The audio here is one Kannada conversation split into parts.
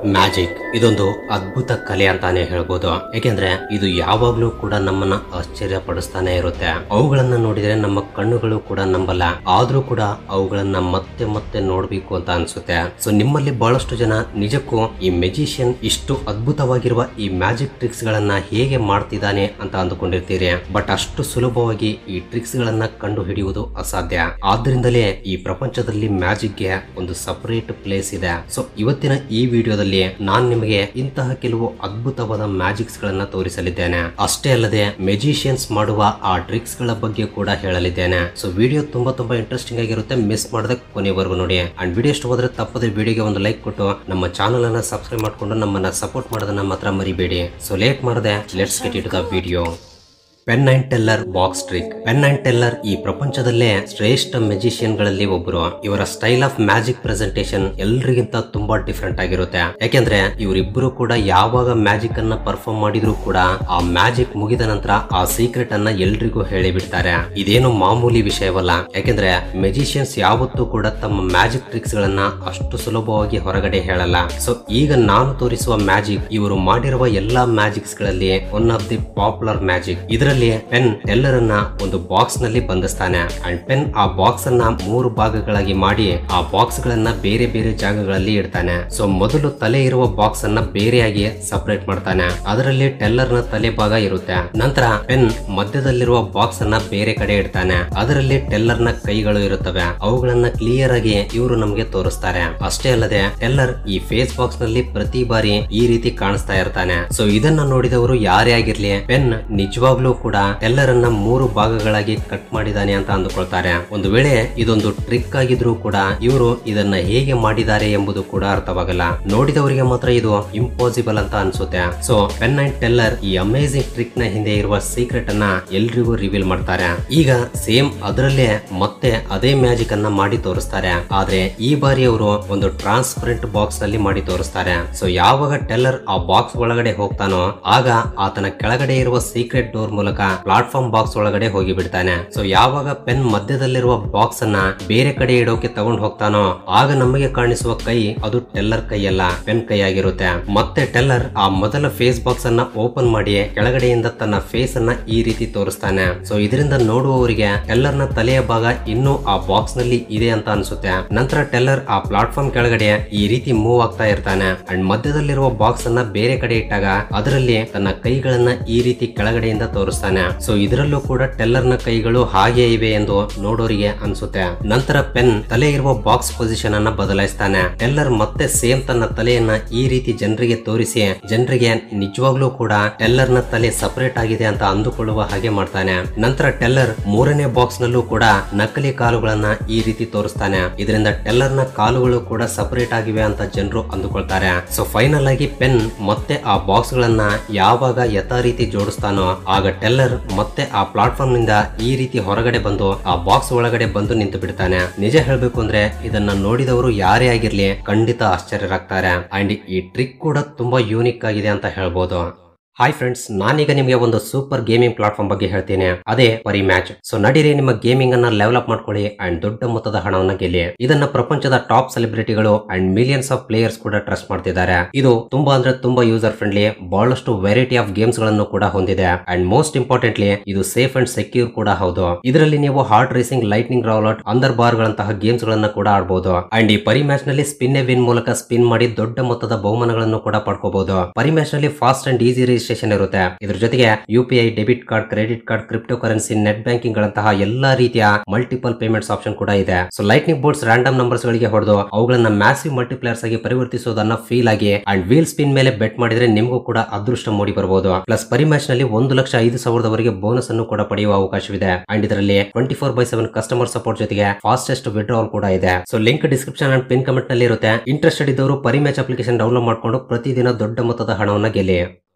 ಮ್ಯಾಜಿಕ್ ಇದೊಂದು ಅದ್ಭುತ ಕಲೆ ಅಂತಾನೆ ಹೇಳ್ಬೋದು ಯಾಕೆಂದ್ರೆ ಇದು ಯಾವಾಗ್ಲೂ ಕೂಡ ನಮ್ಮನ್ನ ಆಶ್ಚರ್ಯ ಪಡಿಸ್ತಾನೆ ಇರುತ್ತೆ ಅವುಗಳನ್ನ ನೋಡಿದ್ರೆ ನಮ್ಮ ಕಣ್ಣುಗಳು ಕೂಡ ನಂಬಲ್ಲ ಆದ್ರೂ ಕೂಡ ಅವುಗಳನ್ನ ಮತ್ತೆ ಮತ್ತೆ ನೋಡ್ಬೇಕು ಅಂತ ಅನ್ಸುತ್ತೆ ಸೊ ನಿಮ್ಮಲ್ಲಿ ಬಹಳಷ್ಟು ಜನ ನಿಜಕ್ಕೂ ಈ ಮೆಜಿಷಿಯನ್ ಇಷ್ಟು ಅದ್ಭುತವಾಗಿರುವ ಈ ಮ್ಯಾಜಿಕ್ ಟ್ರಿಕ್ಸ್ ಗಳನ್ನ ಹೇಗೆ ಮಾಡ್ತಿದ್ದಾನೆ ಅಂತ ಅಂದುಕೊಂಡಿರ್ತೀರಿ ಬಟ್ ಅಷ್ಟು ಸುಲಭವಾಗಿ ಈ ಟ್ರಿಕ್ಸ್ ಗಳನ್ನ ಕಂಡು ಹಿಡಿಯುವುದು ಅಸಾಧ್ಯ ಆದ್ರಿಂದಲೇ ಈ ಪ್ರಪಂಚದಲ್ಲಿ ಮ್ಯಾಜಿಕ್ ಗೆ ಒಂದು ಸಪರೇಟ್ ಪ್ಲೇಸ್ ಇದೆ ಸೊ ಇವತ್ತಿನ ಈ ವಿಡಿಯೋದಲ್ಲಿ ನಾನ್ ನಿಮಗೆ ಇಂತಹ ಕೆಲವು ಅದ್ಭುತವಾದ ಮ್ಯಾಜಿಕ್ಸ್ ಗಳನ್ನ ತೋರಿಸಲಿದ್ದೇನೆ ಅಷ್ಟೇ ಅಲ್ಲದೆ ಮೆಜಿಷಿಯನ್ಸ್ ಮಾಡುವ ಆ ಟ್ರಿಕ್ಸ್ ಗಳ ಬಗ್ಗೆ ಕೂಡ ಹೇಳಲಿದ್ದೇನೆ ಸೊ ವಿಡಿಯೋ ತುಂಬಾ ತುಂಬಾ ಇಂಟ್ರೆಸ್ಟಿಂಗ್ ಆಗಿರುತ್ತೆ ಮಿಸ್ ಮಾಡದೆ ಕೊನೆವರೆಗೂ ನೋಡಿ ಅಂಡ್ ವಿಡಿಯೋ ಇಷ್ಟ ಹೋದ್ರೆ ತಪ್ಪದೆ ವಿಡಿಯೋಗೆ ಒಂದು ಲೈಕ್ ಕೊಟ್ಟು ನಮ್ಮ ಚಾನಲ್ ಅನ್ನ ಸಬ್ಸ್ಕ್ರೈಬ್ ಮಾಡ್ಕೊಂಡು ನಮ್ಮನ್ನ ಸಪೋರ್ಟ್ ಮಾಡೋದನ್ನ ಮಾತ್ರ ಮರಿಬೇಡಿ ಸೊ ಲೇಟ್ ಮಾಡದೆ let's get it the video Penn and Teller box trick Penn and Teller ಈ ಪ್ರಪಂಚದಲ್ಲೇ ಶ್ರೇಷ್ಠ ಮೆಜಿಷಿಯನ್ ಗಳಲ್ಲಿ ಒಬ್ಬರು ಇವರ ಸ್ಟೈಲ್ ಆಫ್ ಮ್ಯಾಜಿಕ್ ಪ್ರೆಸೆಂಟೇಷನ್ ಎಲ್ರಿಗಿಂತ ತುಂಬಾ ಡಿಫ್ರೆಂಟ್ ಆಗಿರುತ್ತೆ ಯಾಕೆಂದ್ರೆ ಇವರಿಬ್ಬರು ಕೂಡ ಯಾವಾಗ ಮ್ಯಾಜಿಕ್ ಅನ್ನ ಪರ್ಫಾರ್ಮ್ ಮಾಡಿದ್ರು ಕೂಡ ಆ ಮ್ಯಾಜಿಕ್ ಮುಗಿದ ನಂತರ ಆ ಸೀಕ್ರೆಟ್ ಅನ್ನ ಎಲ್ರಿಗೂ ಹೇಳಿಬಿಡ್ತಾರೆ ಇದೇನು ಮಾಮೂಲಿ ವಿಷಯವಲ್ಲ ಯಾಕೆಂದ್ರೆ ಮೆಜಿಷಿಯನ್ಸ್ ಯಾವತ್ತೂ ಕೂಡ ತಮ್ಮ ಮ್ಯಾಜಿಕ್ ಟ್ರಿಕ್ಸ್ ಗಳನ್ನ ಅಷ್ಟು ಸುಲಭವಾಗಿ ಹೊರಗಡೆ ಹೇಳಲ್ಲ ಸೊ ಈಗ ನಾನು ತೋರಿಸುವ ಮ್ಯಾಜಿಕ್ ಇವರು ಮಾಡಿರುವ ಎಲ್ಲಾ ಮ್ಯಾಜಿಕ್ಸ್ ಗಳಲ್ಲಿ one of the popular magic ಇದರಲ್ಲಿ ಪೆನ್ ಎಲ್ಲರನ್ನ ಒಂದು ಬಾಕ್ಸ್ ನಲ್ಲಿ ಬಂಧಿಸ್ತಾನೆ ಅಂಡ್ ಪೆನ್ ಆ ಬಾಕ್ಸ್ ಅನ್ನ ಮೂರು ಭಾಗಗಳಾಗಿ ಮಾಡಿ ಆ ಬಾಕ್ಸ್ ಗಳನ್ನ ಬೇರೆ ಬೇರೆ ಜಾಗಗಳಲ್ಲಿ ಇಡ್ತಾನೆ ಸೊ ಮೊದಲು ತಲೆ ಇರುವ ಬಾಕ್ಸ್ ಅನ್ನ ಬೇರೆಯಾಗಿ ಸಪರೇಟ್ ಮಾಡ್ತಾನೆ ಅದರಲ್ಲಿ ಟೆಲ್ಲರ್ ನ ತಲೆ ಭಾಗ ಇರುತ್ತೆ ನಂತರ ಪೆನ್ ಮಧ್ಯದಲ್ಲಿರುವ ಬಾಕ್ಸ್ ಅನ್ನ ಬೇರೆ ಕಡೆ ಇಡ್ತಾನೆ ಅದರಲ್ಲಿ ಟೆಲ್ಲರ್ ನ ಕೈಗಳು ಇರುತ್ತವೆ ಅವುಗಳನ್ನ ಕ್ಲಿಯರ್ ಆಗಿ ಇವರು ನಮಗೆ ತೋರಿಸ್ತಾರೆ ಅಷ್ಟೇ ಅಲ್ಲದೆ ಟೆಲ್ಲರ್ ಈ ಫೇಸ್ ಬಾಕ್ಸ್ ನಲ್ಲಿ ಪ್ರತಿ ಬಾರಿ ಈ ರೀತಿ ಕಾಣಿಸ್ತಾ ಇರ್ತಾನೆ ಸೊ ಇದನ್ನ ನೋಡಿದವರು ಯಾರೇ ಆಗಿರ್ಲಿ ಪೆನ್ ನಿಜವಾಗ್ಲೂ ಕೂಡ ಟೆಲ್ಲರನ್ನ ಮೂರು ಭಾಗಗಳಾಗಿ ಕಟ್ ಮಾಡಿದಾನೆ ಅಂತ ಅಂದುಕೊಳ್ತಾರೆ ಒಂದು ವೇಳೆ ಇದೊಂದು ಟ್ರಿಕ್ ಆಗಿದ್ರೂ ಕೂಡ ಇವರು ಇದನ್ನ ಹೇಗೆ ಮಾಡಿದ್ದಾರೆ ಎಂಬುದು ಕೂಡ ಅರ್ಥವಾಗಲ್ಲ ನೋಡಿದವರಿಗೆ ಮಾತ್ರ ಇದು ಇಂಪಾಸಿಬಲ್ ಅಂತ ಅನ್ಸುತ್ತೆ ಸೊ ಪೆನ್ ಅಂಡ್ ಟೆಲ್ಲರ್ ಈ ಅಮೇಸಿಂಗ್ ಟ್ರಿಕ್ ನ ಹಿಂದೆ ಇರುವ ಸೀಕ್ರೆಟ್ ಅನ್ನ ಎಲ್ರಿಗೂ ರಿವೀಲ್ ಮಾಡ್ತಾರೆ ಈಗ ಸೇಮ್ ಅದರಲ್ಲೇ ಮತ್ತೆ ಅದೇ ಮ್ಯಾಜಿಕ್ ಅನ್ನ ಮಾಡಿ ತೋರಿಸ್ತಾರೆ ಆದ್ರೆ ಈ ಬಾರಿ ಅವರು ಒಂದು ಟ್ರಾನ್ಸ್ಪರೆಂಟ್ ಬಾಕ್ಸ್ ನಲ್ಲಿ ಮಾಡಿ ತೋರಿಸ್ತಾರೆ ಸೊ ಯಾವಾಗ ಟೆಲ್ಲರ್ ಆ ಬಾಕ್ಸ್ ಒಳಗಡೆ ಹೋಗ್ತಾನೋ ಆಗ ಆತನ ಕೆಳಗಡೆ ಇರುವ ಸೀಕ್ರೆಟ್ ಡೋರ್ ಮೂಲಕ ಪ್ಲಾಟ್ಫಾರ್ಮ್ ಬಾಕ್ಸ್ ಒಳಗಡೆ ಹೋಗಿ ಬಿಡ್ತಾನೆ ಸೊ ಯಾವಾಗ ಪೆನ್ ಮಧ್ಯದಲ್ಲಿರುವ ಬಾಕ್ಸ್ ಅನ್ನ ಬೇರೆ ಕಡೆ ಇಡೋಕೆ ತಗೊಂಡು ಹೋಗ್ತಾನೋ ಆಗ ನಮಗೆ ಕಾಣಿಸುವ ಕೈ ಅದು ಟೆಲ್ಲರ್ ಕೈಯಲ್ಲ ಪೆನ್ ಕೈ ಆಗಿರುತ್ತೆ ಮತ್ತೆ ಟೆಲ್ಲರ್ ಆ ಮೊದಲ ಫೇಸ್ ಬಾಕ್ಸ್ ಅನ್ನ ಓಪನ್ ಮಾಡಿ ಕೆಳಗಡೆಯಿಂದ ತನ್ನ ಫೇಸ್ ಅನ್ನ ಈ ರೀತಿ ತೋರಿಸ್ತಾನೆ ಸೊ ಇದರಿಂದ ನೋಡುವವರಿಗೆ ಟೆಲ್ಲರ್ ನ ತಲೆಯ ಭಾಗ ಇನ್ನೂ ಆ ಬಾಕ್ಸ್ ನಲ್ಲಿ ಇದೆ ಅಂತ ಅನ್ಸುತ್ತೆ ನಂತರ ಟೆಲ್ಲರ್ ಆ ಪ್ಲಾಟ್ಫಾರ್ಮ್ ಕೆಳಗಡೆ ಈ ರೀತಿ ಮೂವ್ ಆಗ್ತಾ ಇರ್ತಾನೆ ಅಂಡ್ ಮಧ್ಯದಲ್ಲಿರುವ ಬಾಕ್ಸ್ ಅನ್ನ ಬೇರೆ ಕಡೆ ಇಟ್ಟಾಗ ಅದರಲ್ಲಿ ತನ್ನ ಕೈಗಳನ್ನ ಈ ರೀತಿ ಕೆಳಗಡೆಯಿಂದ ತೋರಿಸ್ತಾನೆ ಸೊ ಇದರಲ್ಲೂ ಕೂಡ ಟೆಲ್ಲರ್ ನ ಕೈಗಳು ಹಾಗೆ ಇವೆ ಎಂದು ನೋಡೋರಿಗೆ ಅನ್ಸುತ್ತೆ ನಂತರ ಪೆನ್ ತಲೆ ಇರುವ ಬಾಕ್ಸ್ ಪೊಸಿಷನ್ ಅನ್ನ ಬದಲಾಯಿಸ್ತಾನೆ ಟೆಲ್ಲರ್ ಮತ್ತೆ ಸೇಮ್ ತನ್ನ ತಲೆಯನ್ನ ಈ ರೀತಿ ಜನರಿಗೆ ತೋರಿಸಿ ಜನರಿಗೆ ನಿಜವಾಗ್ಲೂ ಕೂಡ ಟೆಲ್ಲರ್ ನ ತಲೆ ಸಪರೇಟ್ ಆಗಿದೆ ಅಂತ ಅಂದುಕೊಳ್ಳುವ ಹಾಗೆ ಮಾಡ್ತಾನೆ ನಂತರ ಟೆಲ್ಲರ್ ಮೂರನೇ ಬಾಕ್ಸ್ ನಲ್ಲೂ ಕೂಡ ನಕಲಿ ಕಾಲುಗಳನ್ನ ಈ ರೀತಿ ತೋರಿಸ್ತಾನೆ ಇದರಿಂದ ಟೆಲ್ಲರ್ ನ ಕಾಲುಗಳು ಕೂಡ ಸಪರೇಟ್ ಆಗಿವೆ ಅಂತ ಜನರು ಅಂದುಕೊಳ್ತಾರೆ ಸೊ ಫೈನಲ್ ಆಗಿ ಪೆನ್ ಮತ್ತೆ ಆ ಬಾಕ್ಸ್ ಗಳನ್ನ ಯಾವಾಗ ಯಥಾ ರೀತಿ ಜೋಡಿಸ್ತಾನೋ ಆಗ ಟೆಲ್ಲರ್ ಮತ್ತೆ ಆ ಪ್ಲಾಟ್ಫಾರ್ಮ್ ನಿಂದ ಈ ರೀತಿ ಹೊರಗಡೆ ಬಂದು ಆ ಬಾಕ್ಸ್ ಒಳಗಡೆ ಬಂದು ನಿಂತು ಬಿಡ್ತಾನೆ ನಿಜ ಹೇಳ್ಬೇಕು ಅಂದ್ರೆ ಇದನ್ನ ನೋಡಿದವರು ಯಾರೇ ಆಗಿರ್ಲಿ ಖಂಡಿತ ಆಶ್ಚರ್ಯರಾಗ್ತಾರೆ ಅಂಡ್ ಈ ಟ್ರಿಕ್ ಕೂಡ ತುಂಬಾ ಯೂನಿಕ್ ಆಗಿದೆ ಅಂತ ಹೇಳ್ಬೋದು ಹಾಯ್ ಫ್ರೆಂಡ್ಸ್ ನಾನೀಗ ನಿಮಗೆ ಒಂದು ಸೂಪರ್ ಗೇಮಿಂಗ್ ಪ್ಲಾಟ್ಫಾರ್ಮ್ ಬಗ್ಗೆ ಹೇಳ್ತೀನಿ ಅದೇ ಪರಿ ಮ್ಯಾಚ್ ಸೊ ನಡೀರಿ ನಿಮ್ಮ ಗೇಮಿಂಗ್ ಅನ್ನ ಲೆವೆಲ್ ಅಪ್ ಮಾಡ್ಕೊಳ್ಳಿ ಅಂಡ್ ದೊಡ್ಡ ಮೊತ್ತದ ಹಣವನ್ನ ಗೆಲ್ಲಿ ಇದನ್ನ ಪ್ರಪಂಚದ ಟಾಪ್ ಸೆಲೆಬ್ರಿಟಿಗಳು ಅಂಡ್ ಮಿಲಿಯನ್ಸ್ ಆಫ್ ಪ್ಲೇಯರ್ಸ್ ಕೂಡ ಟ್ರಸ್ಟ್ ಮಾಡ್ತಿದ್ದಾರೆ ಇದು ತುಂಬಾ ಅಂದ್ರೆ ತುಂಬಾ ಯೂಸರ್ ಫ್ರೆಂಡ್ಲಿ ಬಹಳಷ್ಟು ವೆರೈಟಿ ಆಫ್ ಗೇಮ್ಸ್ ಗಳನ್ನು ಕೂಡ ಹೊಂದಿದೆ ಅಂಡ್ ಮೋಸ್ಟ್ ಇಂಪಾರ್ಟೆಂಟ್ಲಿ ಇದು ಸೇಫ್ ಅಂಡ್ ಸೆಕ್ಯೂರ್ ಕೂಡ ಹೌದು ಇದರಲ್ಲಿ ನೀವು heart racing lightning roulette Andar Bahar ಗಳಂತಹ ಗೇಮ್ಸ್ ಗಳನ್ನ ಕೂಡ ಆಡಬಹುದು ಅಂಡ್ ಈ ಪರಿ ಮ್ಯಾಚ್ ನಲ್ಲಿ ಸ್ಪಿನ್ ಎ ವಿನ್ ಮೂಲಕ ಸ್ಪಿನ್ ಮಾಡಿ ದೊಡ್ಡ ಮೊತ್ತದ ಬಹುಮಾನಗಳನ್ನು ಕೂಡ ಪಡ್ಕೋಬಹುದು ಪರಿ ಮ್ಯಾಚ್ ನಲ್ಲಿ ಫಾಸ್ಟ್ ಅಂಡ್ ಈಸಿ ರಿಜಿಸ್ಟ್ರೇಷನ್ ಇರುತ್ತೆ ಇದ್ರ ಜೊತೆಗೆ U P I debit card credit card cryptocurrency net banking ಗಳಂತಹ ಎಲ್ಲಾ ರೀತಿಯ ಮಲ್ಟಿಪಲ್ ಪೇಮೆಂಟ್ಸ್ ಆಪ್ಷನ್ ಕೂಡ ಇದೆ so lightning boards random numbers ಗಳಿಗೆ ಹೊಡೆದು ಅವುಗಳನ್ನ ಮ್ಯಾಸಿವ್ ಮಲ್ಟಿಪ್ಲೇಯರ್ಸ್ ಆಗಿ ಪರಿವರ್ತಿಸೋದನ್ನ ಫೀಲ್ ಆಗಿ ಅಂಡ್ ವೀಲ್ ಸ್ಪಿನ್ ಮೇಲೆ ಬೆಟ್ ಮಾಡಿದ್ರೆ ನಿಮಗೂ ಕೂಡ ಅದೃಷ್ಟ ಮೂಡಿ ಬರಬಹುದು ಪ್ಲಸ್ ಪರಿ ಮ್ಯಾಚ್ ನಲ್ಲಿ ಒಂದು ಲಕ್ಷ ಐದು ಸಾವಿರದವರೆಗೆ ಬೋನಸ್ ಅನ್ನು ಕೂಡ ಪಡೆಯುವ ಅವಕಾಶವಿದೆ ಅಂಡ್ ಇದರಲ್ಲಿ twenty four by seven customer support ಜೊತೆಗೆ ಫಾಸ್ಟೆಸ್ಟ್ ವಿಡ್ರಾವಲ್ ಕೂಡ ಇದೆ so link description and pin comment ನಲ್ಲಿ ಇರುತ್ತೆ ಇಂಟ್ರೆಸ್ಟೆಡ್ ಇದ್ದವರು ಪರಿ ಮ್ಯಾಚ್ ಅಪ್ಲಿಕೇಶನ್ ಡೌನ್ಲೋಡ್ ಮಾಡಿಕೊಂಡು ಪ್ರತಿದಿನ ದೊಡ್ಡ ಮೊತ್ತದ ಹಣವನ್ನ ಗೆಲ್ಲಿ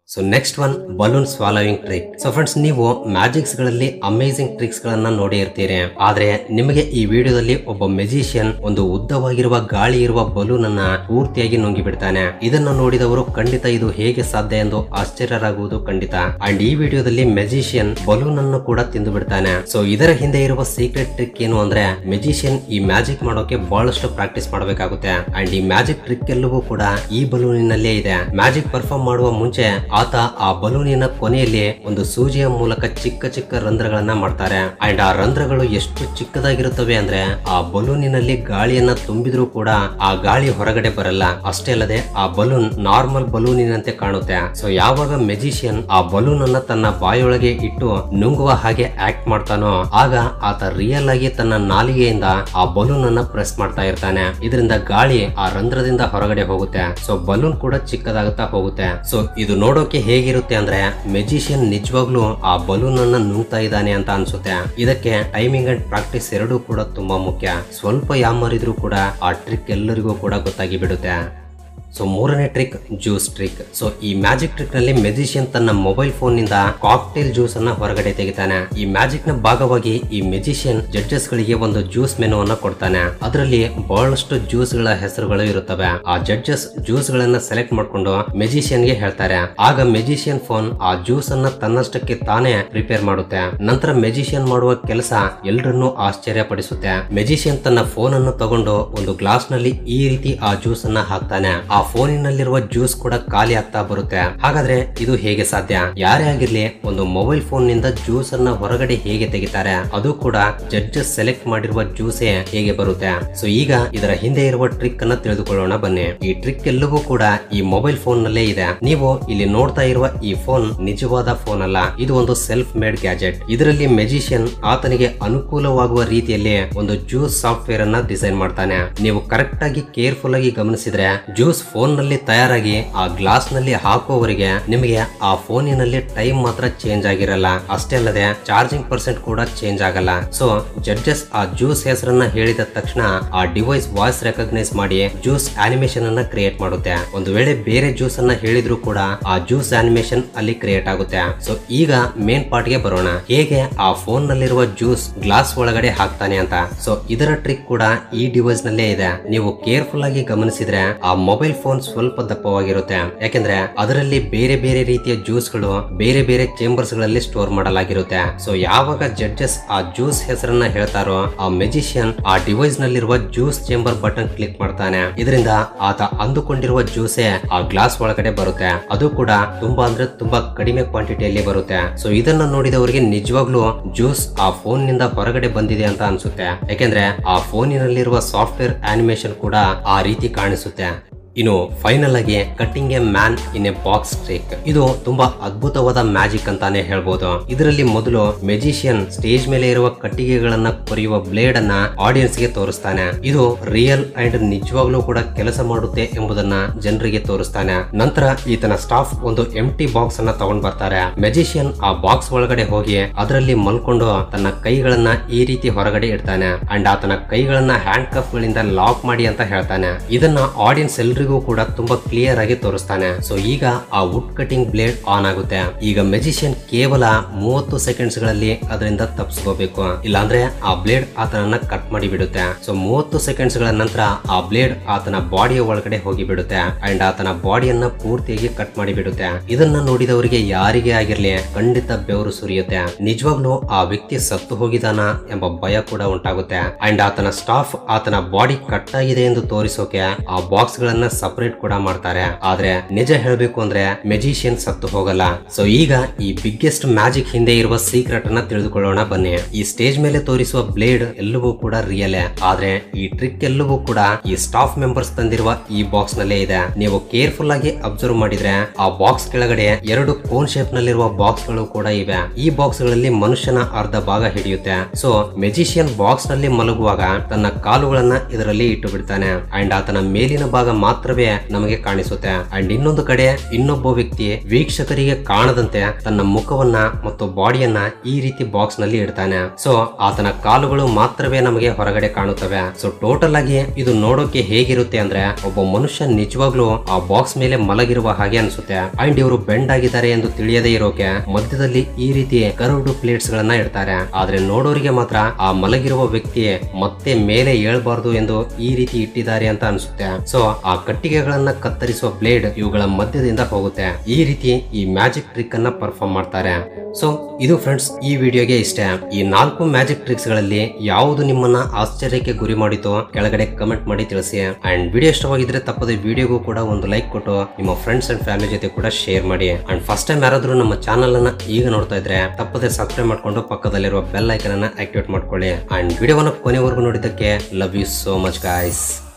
so next one balloon swallowing trick so friends ನೀವು ಮ್ಯಾಜಿಕ್ಸ್ ಗಳಲ್ಲಿ ಅಮೇಸಿಂಗ್ ಟ್ರಿಕ್ಸ್ ಗಳನ್ನ ನೋಡಿ ಇರ್ತೀರಿ ಆದ್ರೆ ನಿಮಗೆ ಈ ವಿಡಿಯೋದಲ್ಲಿ ಒಬ್ಬ ಮೆಜಿಷಿಯನ್ ಒಂದು ಉದ್ದವಾಗಿರುವ ಗಾಳಿ ಇರುವ ಬಲೂನ್ ಅನ್ನ ಪೂರ್ತಿಯಾಗಿ ನುಂಗಿ ಬಿಡ್ತಾನೆ ಇದನ್ನ ನೋಡಿದವರು ಖಂಡಿತ ಇದು ಹೇಗೆ ಸಾಧ್ಯ ಎಂದು ಆಶ್ಚರ್ಯರಾಗುವುದು ಖಂಡಿತ ಅಂಡ್ ಈ ವಿಡಿಯೋದಲ್ಲಿ ಮೆಜಿಷಿಯನ್ ಬಲೂನ್ ಅನ್ನು ಕೂಡ ತಿಂದು ಬಿಡ್ತಾನೆ ಸೊ ಇದರ ಹಿಂದೆ ಇರುವ ಸೀಕ್ರೆಟ್ ಟ್ರಿಕ್ ಏನು ಅಂದ್ರೆ ಮೆಜಿಷಿಯನ್ ಈ ಮ್ಯಾಜಿಕ್ ಮಾಡೋಕೆ ಬಹಳಷ್ಟು ಪ್ರಾಕ್ಟೀಸ್ ಮಾಡಬೇಕಾಗುತ್ತೆ ಅಂಡ್ ಈ ಮ್ಯಾಜಿಕ್ ಟ್ರಿಕ್ ಎಲ್ಲವೂ ಕೂಡ ಈ ಬಲೂನಿನಲ್ಲೇ ಇದೆ ಮ್ಯಾಜಿಕ್ ಪರ್ಫಾರ್ಮ್ ಮಾಡುವ ಮುಂಚೆ ಆತ ಆ ಬಲೂನಿನ ಕೊನೆಯಲ್ಲಿ ಒಂದು ಸೂಜಿಯ ಮೂಲಕ ಚಿಕ್ಕ ಚಿಕ್ಕ ರಂಧ್ರಗಳನ್ನ ಮಾಡ್ತಾರೆ ಅಂಡ್ ಆ ರಂಧ್ರಗಳು ಎಷ್ಟು ಚಿಕ್ಕದಾಗಿರುತ್ತವೆ ಅಂದ್ರೆ ಆ ಬಲೂನಿನಲ್ಲಿ ಗಾಳಿಯನ್ನ ತುಂಬಿದ್ರೂ ಕೂಡ ಆ ಗಾಳಿ ಹೊರಗಡೆ ಬರಲ್ಲ ಅಷ್ಟೇ ಅಲ್ಲದೆ ಆ ಬಲೂನ್ ನಾರ್ಮಲ್ ಬಲೂನಿನಂತೆ ಕಾಣುತ್ತೆ ಸೊ ಯಾವಾಗ ಮೆಜಿಷಿಯನ್ ಆ ಬಲೂನ್ ಅನ್ನ ತನ್ನ ಬಾಯೊಳಗೆ ಇಟ್ಟು ನುಂಗುವ ಹಾಗೆ ಆಕ್ಟ್ ಮಾಡ್ತಾನೋ ಆಗ ಆತ ರಿಯಲ್ ಆಗಿ ತನ್ನ ನಾಲಿಗೆಯಿಂದ ಆ ಬಲೂನ್ ಅನ್ನ ಪ್ರೆಸ್ ಮಾಡ್ತಾ ಇರ್ತಾನೆ ಇದರಿಂದ ಗಾಳಿ ಆ ರಂಧ್ರದಿಂದ ಹೊರಗಡೆ ಹೋಗುತ್ತೆ ಸೊ ಬಲೂನ್ ಕೂಡ ಚಿಕ್ಕದಾಗುತ್ತಾ ಹೋಗುತ್ತೆ ಸೊ ಇದು ನೋಡೋಕೆ ಹೇಗಿರುತ್ತೆ ಅಂದ್ರೆ ಮೆಜಿಷಿಯನ್ ನಿಜವಾಗ್ಲೂ ಆ ಬಲೂನ್ ಅನ್ನ ನುಂಗ್ತಾ ಇದ್ದಾನೆ ಅಂತ ಅನ್ಸುತ್ತೆ ಇದಕ್ಕೆ ಟೈಮಿಂಗ್ ಅಂಡ್ ಪ್ರಾಕ್ಟೀಸ್ ಎರಡೂ ಕೂಡ ತುಂಬಾ ಮುಖ್ಯ ಸ್ವಲ್ಪ ಯಾಮರಿದ್ರು ಕೂಡ ಆ ಟ್ರಿಕ್ ಎಲ್ಲರಿಗೂ ಕೂಡ ಗೊತ್ತಾಗಿ ಬಿಡುತ್ತೆ ಸೊ ಮೂರನೇ ಟ್ರಿಕ್ ಜ್ಯೂಸ್ ಟ್ರಿಕ್ ಸೊ ಈ ಮ್ಯಾಜಿಕ್ ಟ್ರಿಕ್ ನಲ್ಲಿ ಮೆಜಿಷಿಯನ್ ತನ್ನ ಮೊಬೈಲ್ ಫೋನ್ ನಿಂದ ಕಾಕ್ಟೇಲ್ ಜ್ಯೂಸ್ ಅನ್ನ ಹೊರಗಡೆ ತೆಗಿತಾನೆ ಈ ಮ್ಯಾಜಿಕ್ ನ ಭಾಗವಾಗಿ ಈ ಮೆಜಿಷಿಯನ್ ಜಡ್ಜಸ್ ಗಳಿಗೆ ಒಂದು ಜ್ಯೂಸ್ ಮೆನು ಅನ್ನ ಕೊಡ್ತಾನೆ ಅದರಲ್ಲಿ ಬಹಳಷ್ಟು ಜ್ಯೂಸ್ ಗಳ ಹೆಸರುಗಳು ಇರುತ್ತವೆ ಆ ಜಡ್ಜಸ್ ಜ್ಯೂಸ್ ಗಳನ್ನ ಸೆಲೆಕ್ಟ್ ಮಾಡ್ಕೊಂಡು ಮೆಜಿಷಿಯನ್ ಗೆ ಹೇಳ್ತಾರೆ ಆಗ ಮೆಜಿಷಿಯನ್ ಫೋನ್ ಆ ಜ್ಯೂಸ್ ಅನ್ನ ತನ್ನಷ್ಟಕ್ಕೆ ತಾನೇ ಪ್ರಿಪೇರ್ ಮಾಡುತ್ತೆ ನಂತರ ಮೆಜಿಷಿಯನ್ ಮಾಡುವ ಕೆಲಸ ಎಲ್ಲರನ್ನೂ ಆಶ್ಚರ್ಯ ಪಡಿಸುತ್ತೆ ಮೆಜಿಷಿಯನ್ ತನ್ನ ಫೋನ್ ಅನ್ನು ತಗೊಂಡು ಒಂದು ಗ್ಲಾಸ್ ನಲ್ಲಿ ಈ ರೀತಿ ಆ ಜ್ಯೂಸ್ ಅನ್ನ ಹಾಕ್ತಾನೆ ಆ ಫೋನಿನಲ್ಲಿರುವ ಜ್ಯೂಸ್ ಕೂಡ ಖಾಲಿ ಆಗ್ತಾ ಬರುತ್ತೆ ಹಾಗಾದ್ರೆ ಇದು ಹೇಗೆ ಸಾಧ್ಯ ಯಾರೇ ಆಗಿರ್ಲಿ ಒಂದು ಮೊಬೈಲ್ ಫೋನ್ ನಿಂದ ಜ್ಯೂಸ್ ಅನ್ನ ಹೊರಗಡೆ ಹೇಗೆ ತೆಗಿತಾರೆ ಅದು ಕೂಡ ಜಡ್ಜಸ್ ಸೆಲೆಕ್ಟ್ ಮಾಡಿರುವ ಜ್ಯೂಸೇ ಹೇಗೆ ಬರುತ್ತೆ ಸೊ ಈಗ ಇದರ ಹಿಂದೆ ಇರುವ ಟ್ರಿಕ್ ಅನ್ನ ತಿಳಿದುಕೊಳ್ಳೋಣ ಬನ್ನಿ ಈ ಟ್ರಿಕ್ ಎಲ್ಲವೂ ಕೂಡ ಈ ಮೊಬೈಲ್ ಫೋನ್ ನಲ್ಲೇ ಇದೆ ನೀವು ಇಲ್ಲಿ ನೋಡ್ತಾ ಇರುವ ಈ ಫೋನ್ ನಿಜವಾದ ಫೋನ್ ಅಲ್ಲ ಇದು ಒಂದು ಸೆಲ್ಫ್ ಮೇಡ್ ಗ್ಯಾಜೆಟ್ ಇದರಲ್ಲಿ ಮೆಜಿಷಿಯನ್ ಆತನಿಗೆ ಅನುಕೂಲವಾಗುವ ರೀತಿಯಲ್ಲಿ ಒಂದು ಜ್ಯೂಸ್ ಸಾಫ್ಟ್ವೇರ್ ಅನ್ನ ಡಿಸೈನ್ ಮಾಡ್ತಾನೆ ನೀವು ಕರೆಕ್ಟ್ ಆಗಿ ಕೇರ್ಫುಲ್ ಆಗಿ ಗಮನಿಸಿದ್ರೆ ಜ್ಯೂಸ್ ಫೋನ್ ನಲ್ಲಿ ತಯಾರಾಗಿ ಆ ಗ್ಲಾಸ್ ನಲ್ಲಿ ಹಾಕುವವರೆಗೆ ನಿಮಗೆ ಆ ಫೋನಿನಲ್ಲಿ ಟೈಮ್ ಮಾತ್ರ ಚೇಂಜ್ ಆಗಿರಲ್ಲ ಅಷ್ಟೇ ಅಲ್ಲದೆ ಚಾರ್ಜಿಂಗ್ ಪರ್ಸೆಂಟ್ ಕೂಡ ಚೇಂಜ್ ಆಗಲ್ಲ ಸೊ ಜಡ್ಜಸ್ ಆ ಜ್ಯೂಸ್ ಹೆಸರನ್ನ ಹೇಳಿದ ತಕ್ಷಣ ಆ ಡಿವೈಸ್ ವಾಯ್ಸ್ ರೆಕಗ್ನೈಸ್ ಮಾಡಿ ಜ್ಯೂಸ್ ಆನಿಮೇಷನ್ ಅನ್ನ ಕ್ರಿಯೇಟ್ ಮಾಡುತ್ತೆ ಒಂದು ವೇಳೆ ಬೇರೆ ಜ್ಯೂಸ್ ಅನ್ನ ಹೇಳಿದ್ರು ಕೂಡ ಆ ಜ್ಯೂಸ್ ಆನಿಮೇಷನ್ ಅಲ್ಲಿ ಕ್ರಿಯೇಟ್ ಆಗುತ್ತೆ ಸೊ ಈಗ ಮೇನ್ ಪಾರ್ಟ್ ಗೆ ಬರೋಣ ಹೇಗೆ ಆ ಫೋನ್ ನಲ್ಲಿರುವ ಜ್ಯೂಸ್ ಗ್ಲಾಸ್ ಒಳಗಡೆ ಹಾಕ್ತಾನೆ ಅಂತ ಸೊ ಇದರ ಟ್ರಿಕ್ ಕೂಡ ಈ ಡಿವೈಸ್ ನಲ್ಲೇ ಇದೆ ನೀವು ಕೇರ್ಫುಲ್ ಆಗಿ ಗಮನಿಸಿದ್ರೆ ಆ ಮೊಬೈಲ್ ಫೋನ್ ಸ್ವಲ್ಪ ದಪ್ಪವಾಗಿರುತ್ತೆ ಯಾಕೆಂದ್ರೆ ಅದರಲ್ಲಿ ಬೇರೆ ಬೇರೆ ರೀತಿಯ ಜ್ಯೂಸ್ ಗಳು ಬೇರೆ ಬೇರೆ ಚೇಂಬರ್ಸ್ ಗಳಲ್ಲಿ ಸ್ಟೋರ್ ಮಾಡಲಾಗಿರುತ್ತೆ ಸೊ ಯಾವಾಗ ಜಡ್ಜಸ್ ಆ ಜ್ಯೂಸ್ ಹೆಸರನ್ನ ಹೇಳ್ತಾರೋ ಆ ಮೆಜಿಷಿಯನ್ ಆ ಡಿವೈಸ್ ನಲ್ಲಿರುವ ಜ್ಯೂಸ್ ಚೇಂಬರ್ ಬಟನ್ ಕ್ಲಿಕ್ ಮಾಡ್ತಾನೆ ಇದರಿಂದ ಆತ ಅಂದುಕೊಂಡಿರುವ ಜ್ಯೂಸೇ ಆ ಗ್ಲಾಸ್ ಒಳಗಡೆ ಬರುತ್ತೆ ಅದು ಕೂಡ ತುಂಬಾ ಅಂದ್ರೆ ತುಂಬಾ ಕಡಿಮೆ ಕ್ವಾಂಟಿಟಿಯಲ್ಲಿ ಬರುತ್ತೆ ಸೊ ಇದನ್ನ ನೋಡಿದವರಿಗೆ ನಿಜವಾಗ್ಲೂ ಜ್ಯೂಸ್ ಆ ಫೋನ್ ನಿಂದ ಹೊರಗಡೆ ಬಂದಿದೆ ಅಂತ ಅನ್ಸುತ್ತೆ ಯಾಕೆಂದ್ರೆ ಆ ಫೋನಿನಲ್ಲಿರುವ ಸಾಫ್ಟ್ವೇರ್ ಆನಿಮೇಷನ್ ಕೂಡ ಆ ರೀತಿ ಕಾಣಿಸುತ್ತೆ ಇನ್ನು ಫೈನಲ್ ಆಗಿ cutting a man in a box trick ಇದು ತುಂಬಾ ಅದ್ಭುತವಾದ ಮ್ಯಾಜಿಕ್ ಅಂತಾನೆ ಹೇಳ್ಬೋದು ಇದರಲ್ಲಿ ಮೊದಲು ಮೆಜಿಷಿಯನ್ ಸ್ಟೇಜ್ ಮೇಲೆ ಇರುವ ಕಟ್ಟಿಗೆಗಳನ್ನ ಕೊರೆಯುವ ಬ್ಲೇಡ್ ಅನ್ನ ಆಡಿಯನ್ಸ್ ಗೆ ತೋರಿಸ್ತಾನೆ ಇದು ರಿಯಲ್ ಅಂಡ್ ನಿಜವಾಗ್ಲೂ ಕೂಡ ಕೆಲಸ ಮಾಡುತ್ತೆ ಎಂಬುದನ್ನ ಜನರಿಗೆ ತೋರಿಸ್ತಾನೆ ನಂತರ ಈತನ ಸ್ಟಾಫ್ ಒಂದು ಎಂಟಿ ಬಾಕ್ಸ್ ಅನ್ನ ತಗೊಂಡ್ ಬರ್ತಾರೆ ಮೆಜಿಷಿಯನ್ ಆ ಬಾಕ್ಸ್ ಒಳಗಡೆ ಹೋಗಿ ಅದರಲ್ಲಿ ಮಲ್ಕೊಂಡು ತನ್ನ ಕೈಗಳನ್ನ ಈ ರೀತಿ ಹೊರಗಡೆ ಇಡ್ತಾನೆ ಅಂಡ್ ಆತನ ಕೈಗಳನ್ನ ಹ್ಯಾಂಡ್ ಕಫ್ ಗಳಿಂದ ಲಾಕ್ ಮಾಡಿ ಅಂತ ಹೇಳ್ತಾನೆ ಇದನ್ನ ಆಡಿಯನ್ಸ್ ಎಲ್ರಿಗೂ ಕೂಡ ತುಂಬಾ ಕ್ಲಿಯರ್ ಆಗಿ ತೋರಿಸ್ತಾನೆ ಸೊ ಈಗ ಆ ವುಡ್ ಕಟಿಂಗ್ ಬ್ಲೇಡ್ ಆನ್ ಆಗುತ್ತೆ ಈಗ ಮೆಜಿಷಿಯನ್ ಕೇವಲ ಮೂವತ್ತು ಸೆಕೆಂಡ್ಸ್ ಗಳಲ್ಲಿ ಅದರಿಂದ ತಪ್ಪಿಸ್ಕೋಬೇಕು ಇಲ್ಲಾಂದ್ರೆ ಆ ಬ್ಲೇಡ್ ಆತನನ್ನ ಕಟ್ ಮಾಡಿ ಬಿಡುತ್ತೆ ಸೊ ಮೂವತ್ತು ಸೆಕೆಂಡ್ಸ್ ಗಳ ನಂತರ ಆ ಬ್ಲೇಡ್ ಆತನ ಬಾಡಿಯ ಒಳಗಡೆ ಹೋಗಿ ಬಿಡುತ್ತೆ ಅಂಡ್ ಆತನ ಬಾಡಿಯನ್ನ ಪೂರ್ತಿಯಾಗಿ ಕಟ್ ಮಾಡಿ ಬಿಡುತ್ತೆ ಇದನ್ನ ನೋಡಿದವರಿಗೆ ಯಾರಿಗೇ ಆಗಿರ್ಲಿ ಖಂಡಿತ ಬೆವರು ಸುರಿಯುತ್ತೆ ನಿಜವಾಗ್ಲೂ ಆ ವ್ಯಕ್ತಿ ಸತ್ತು ಹೋಗಿದಾನ ಎಂಬ ಭಯ ಕೂಡ ಉಂಟಾಗುತ್ತೆ ಅಂಡ್ ಆತನ ಸ್ಟಾಫ್ ಆತನ ಬಾಡಿ ಕಟ್ ಆಗಿದೆ ಎಂದು ತೋರಿಸೋಕೆ ಆ ಬಾಕ್ಸ್ ಗಳನ್ನ ಸಪರೇಟ್ ಕೂಡ ಮಾಡ್ತಾರೆ ಆದ್ರೆ ನಿಜ ಹೇಳ್ಬೇಕು ಅಂದ್ರೆ ಮೆಜಿಷಿಯನ್ ಸತ್ತು ಹೋಗಲ್ಲ ಸೊ ಈಗ ಈ ಬಿಗ್ಗೆಸ್ಟ್ ಮ್ಯಾಜಿಕ್ ಹಿಂದೆ ಇರುವ ಸೀಕ್ರೆಟ್ ಅನ್ನ ತಿಳಿದುಕೊಳ್ಳೋಣ ಬನ್ನಿ ಈ ಸ್ಟೇಜ್ ಮೇಲೆ ತೋರಿಸುವ ಬ್ಲೇಡ್ ಎಲ್ಲವೂ ಕೂಡ ರಿಯಲ್ ಆದ್ರೆ ಈ ಟ್ರಿಕ್ ಎಲ್ಲವೂ ಕೂಡ ಈ ಸ್ಟಾಫ್ ಮೆಂಬರ್ಸ್ ತಂದಿರುವ ಈ ಬಾಕ್ಸ್ ನಲ್ಲೇ ಇದೆ ನೀವು ಕೇರ್ಫುಲ್ ಆಗಿ ಅಬ್ಸರ್ವ್ ಮಾಡಿದ್ರೆ ಆ ಬಾಕ್ಸ್ ಕೆಳಗಡೆ ಎರಡು ಕೋನ್ ಶೇಪ್ ನಲ್ಲಿರುವ ಬಾಕ್ಸ್ ಗಳು ಕೂಡ ಇವೆ ಈ ಬಾಕ್ಸ್ ಗಳಲ್ಲಿ ಮನುಷ್ಯನ ಅರ್ಧ ಭಾಗ ಹಿಡಿಯುತ್ತೆ ಸೊ ಮೆಜಿಷಿಯನ್ ಬಾಕ್ಸ್ ನಲ್ಲಿ ಮಲಗುವಾಗ ತನ್ನ ಕಾಲುಗಳನ್ನ ಇದರಲ್ಲಿ ಇಟ್ಟು ಬಿಡ್ತಾನೆ ಅಂಡ್ ಆತನ ಮೇಲಿನ ಭಾಗ ಮಾತ್ರ ಮಾತ್ರವೇ ನಮಗೆ ಕಾಣಿಸುತ್ತೆ ಅಂಡ್ ಇನ್ನೊಂದು ಕಡೆ ಇನ್ನೊಬ್ಬ ವ್ಯಕ್ತಿ ವೀಕ್ಷಕರಿಗೆ ಕಾಣದಂತೆ ತನ್ನ ಮುಖವನ್ನ ಮತ್ತು ಬಾಡಿಯನ್ನ ಈ ರೀತಿ ಬಾಕ್ಸ್ ನಲ್ಲಿ ಇಡ್ತಾನೆ ಸೊ ಆತನ ಕಾಲುಗಳು ಮಾತ್ರವೇ ನಮಗೆ ಹೊರಗಡೆ ಕಾಣುತ್ತವೆ ಸೊ ಟೋಟಲ್ ಆಗಿ ಇದು ನೋಡೋಕೆ ಹೇಗಿರುತ್ತೆ ಅಂದ್ರೆ ಒಬ್ಬ ಮನುಷ್ಯ ನಿಜವಾಗ್ಲೂ ಆ ಬಾಕ್ಸ್ ಮೇಲೆ ಮಲಗಿರುವ ಹಾಗೆ ಅನ್ಸುತ್ತೆ ಅಂಡ್ ಇವರು ಬೆಂಡ್ ಆಗಿದ್ದಾರೆ ಎಂದು ತಿಳಿಯದೇ ಇರೋಕೆ ಮಧ್ಯದಲ್ಲಿ ಈ ರೀತಿ ಕರ್ವ್ಡ್ ಪ್ಲೇಟ್ಸ್ ಗಳನ್ನ ಇಡ್ತಾರೆ ಆದ್ರೆ ನೋಡೋರಿಗೆ ಮಾತ್ರ ಆ ಮಲಗಿರುವ ವ್ಯಕ್ತಿ ಮತ್ತೆ ಮೇಲೆ ಏಳ್ಬಾರ್ದು ಎಂದು ಈ ರೀತಿ ಇಟ್ಟಿದ್ದಾರೆ ಅಂತ ಅನ್ಸುತ್ತೆ ಸೊ ಆ ಕಟ್ಟಿಗೆಗಳನ್ನ ಕತ್ತರಿಸುವ ಬ್ಲೇಡ್ ಇವುಗಳ ಮಧ್ಯದಿಂದ ಹೋಗುತ್ತೆ ಈ ರೀತಿ ಈ ಮ್ಯಾಜಿಕ್ ಟ್ರಿಕ್ ಅನ್ನ ಪರ್ಫಾರ್ಮ್ ಮಾಡ್ತಾರೆ ಸೊ ಇದು ಫ್ರೆಂಡ್ಸ್ ಈ ವಿಡಿಯೋಗೆ ಇಷ್ಟ ಈ ನಾಲ್ಕು ಮ್ಯಾಜಿಕ್ ಟ್ರಿಕ್ಸ್ ಗಳಲ್ಲಿ ಯಾವುದು ನಿಮ್ಮನ್ನ ಆಶ್ಚರ್ಯಕ್ಕೆ ಗುರಿ ಮಾಡಿತೋ ಕೆಳಗಡೆ ಕಮೆಂಟ್ ಮಾಡಿ ತಿಳಿಸಿ ಅಂಡ್ ವಿಡಿಯೋ ಇಷ್ಟವಾಗಿದ್ರೆ ತಪ್ಪದೆ ವಿಡಿಯೋಗೂ ಕೂಡ ಒಂದು ಲೈಕ್ ಕೊಟ್ಟು ನಿಮ್ಮ ಫ್ರೆಂಡ್ಸ್ ಅಂಡ್ ಫ್ಯಾಮಿಲಿ ಜೊತೆ ಕೂಡ ಶೇರ್ ಮಾಡಿ ಅಂಡ್ ಫಸ್ಟ್ ಟೈಮ್ ಯಾರಾದ್ರೂ ನಮ್ಮ ಚಾನಲ್ ಅನ್ನ ಈಗ ನೋಡ್ತಾ ಇದ್ರೆ ತಪ್ಪದೆ ಸಬ್ಸ್ಕ್ರೈಬ್ ಮಾಡ್ಕೊಂಡು ಪಕ್ಕದಲ್ಲಿರುವ ಬೆಲ್ ಐಕನ್ ಅನ್ನ ಆಕ್ಟಿವೇಟ್ ಮಾಡ್ಕೊಳ್ಳಿ ಅಂಡ್ ವಿಡಿಯೋವನ್ನ ಕೊನೆವರೆಗೂ ನೋಡಿದ್ದಕ್ಕೆ love you so much guys